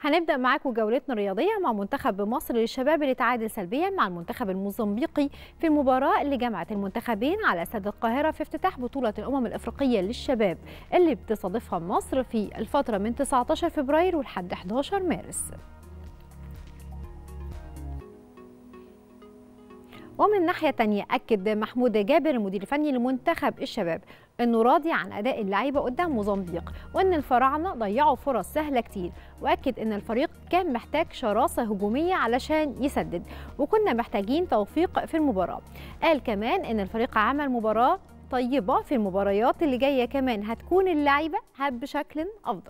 هنبدأ معاكم جولتنا الرياضية مع منتخب مصر للشباب اللي تعادل سلبيا مع المنتخب الموزمبيقي في المباراة اللي جمعت المنتخبين على استاد القاهرة في افتتاح بطولة الأمم الأفريقية للشباب اللي بتستضيفها مصر في الفترة من 19 فبراير ولحد 11 مارس. ومن ناحية تانية أكد محمود جابر المدير الفني لمنتخب الشباب أنه راضي عن أداء اللعيبة قدام موزمبيق وأن الفراعنة ضيعوا فرص سهلة كتير وأكد أن الفريق كان محتاج شراسة هجومية علشان يسدد وكنا محتاجين توفيق في المباراة قال كمان أن الفريق عمل مباراة طيبة في المباريات اللي جاية كمان هتكون اللعيبة بشكل أفضل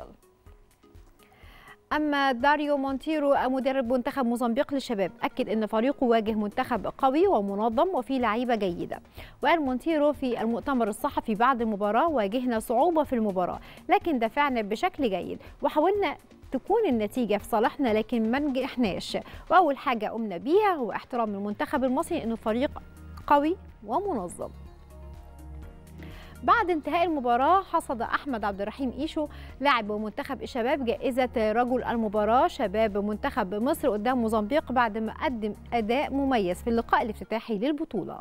أما داريو مونتيرو مدرب منتخب موزمبيق للشباب أكد أن فريقه واجه منتخب قوي ومنظم وفيه لعيبة جيدة وقال مونتيرو في المؤتمر الصحفي بعد المباراة واجهنا صعوبة في المباراة لكن دفعنا بشكل جيد وحاولنا تكون النتيجة في صالحنا لكن ما نجحناش وأول حاجة قمنا بيها هو احترام المنتخب المصري أنه فريق قوي ومنظم بعد انتهاء المباراة حصد أحمد عبد الرحيم إيشو لاعب منتخب الشباب جائزة رجل المباراة شباب منتخب مصر قدام موزمبيق بعد ما قدم أداء مميز في اللقاء الافتتاحي للبطولة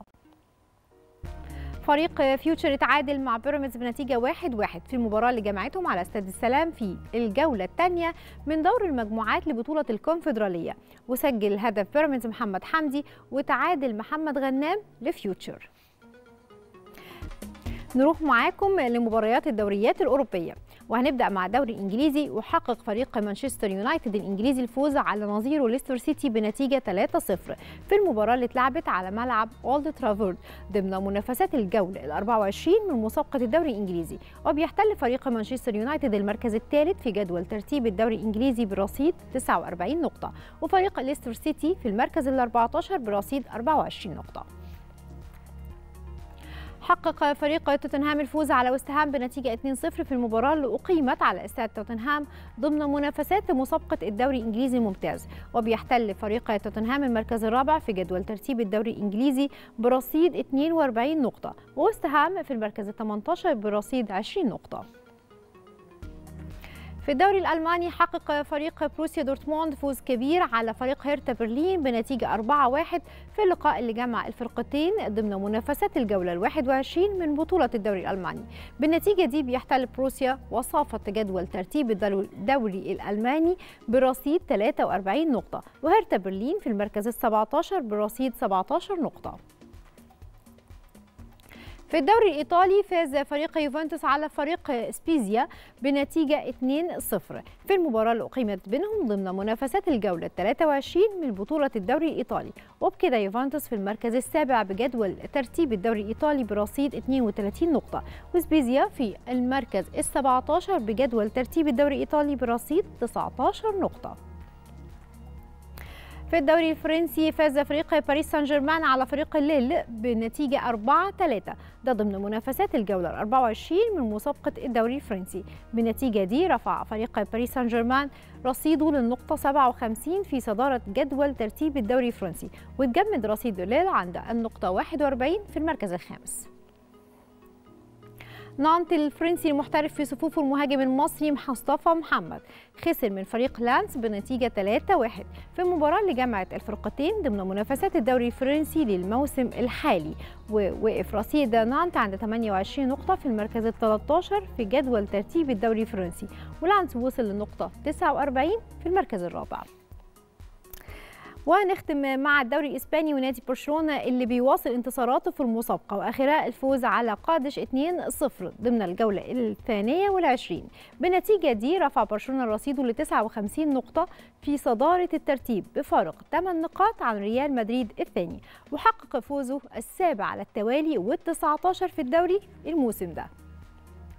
فريق فيوتشر اتعادل مع بيراميدز بنتيجة 1-1 واحد واحد في المباراة اللي جمعتهم على استاد السلام في الجولة الثانية من دور المجموعات لبطولة الكونفدرالية وسجل هدف بيراميدز محمد حمدي وتعادل محمد غنام لفيوتشر نروح معاكم لمباريات الدوريات الأوروبية وهنبدأ مع الدوري الإنجليزي وحقق فريق مانشستر يونايتد الإنجليزي الفوز على نظيره ليستر سيتي بنتيجة 3-0 في المباراة اللي اتلعبت على ملعب أولد ترافورد ضمن منافسات الجولة ال 24 من مسابقة الدوري الإنجليزي وبيحتل فريق مانشستر يونايتد المركز الثالث في جدول ترتيب الدوري الإنجليزي برصيد 49 نقطة وفريق ليستر سيتي في المركز ال 14 برصيد 24 نقطة حقق فريق توتنهام الفوز على وست هام بنتيجة 2-0 في المباراة اللي أقيمت على استاد توتنهام ضمن منافسات مسابقة الدوري الإنجليزي الممتاز وبيحتل فريق توتنهام المركز الرابع في جدول ترتيب الدوري الإنجليزي برصيد 42 نقطة ووست هام في المركز ال 18 برصيد 20 نقطة في الدوري الألماني حقق فريق بروسيا دورتموند فوز كبير على فريق هيرتا برلين بنتيجة 4-1 في اللقاء اللي جمع الفرقتين ضمن منافسات الجولة ال21 من بطولة الدوري الألماني بالنتيجة دي بيحتل بروسيا وصافة جدول ترتيب الدوري الألماني برصيد 43 نقطة وهيرتا برلين في المركز ال17 برصيد 17 نقطة في الدوري الإيطالي فاز فريق يوفنتوس على فريق سبيزيا بنتيجة 2-0 في المباراة اللي أقيمت بينهم ضمن منافسات الجولة 23 من بطولة الدوري الإيطالي وبكده يوفنتوس في المركز السابع بجدول ترتيب الدوري الإيطالي برصيد 32 نقطة وسبيزيا في المركز ال 17 بجدول ترتيب الدوري الإيطالي برصيد 19 نقطة في الدوري الفرنسي فاز فريق باريس سان جيرمان على فريق ليل بنتيجة 4-3 ده ضمن منافسات الجولة 24 من مسابقة الدوري الفرنسي بالنتيجة دي رفع فريق باريس سان جيرمان رصيده للنقطة 57 في صدارة جدول ترتيب الدوري الفرنسي وتجمد رصيد ليل عند النقطة 41 في المركز الخامس نانت الفرنسي المحترف في صفوف المهاجم المصري مصطفى محمد خسر من فريق لانس بنتيجة 3-1 في المباراة اللي جمعت الفرقتين ضمن منافسات الدوري الفرنسي للموسم الحالي ووقف رصيد نانت عند 28 نقطة في المركز ال 13 في جدول ترتيب الدوري الفرنسي ولانس وصل للنقطة 49 في المركز الرابع ونختم مع الدوري الاسباني ونادي برشلونه اللي بيواصل انتصاراته في المسابقه واخرها الفوز على قادش 2-0 ضمن الجوله الثانيه والعشرين بالنتيجه دي رفع برشلونه رصيده ل 59 نقطه في صداره الترتيب بفارق 8 نقاط عن ريال مدريد الثاني وحقق فوزه السابع على التوالي وال19 في الدوري الموسم ده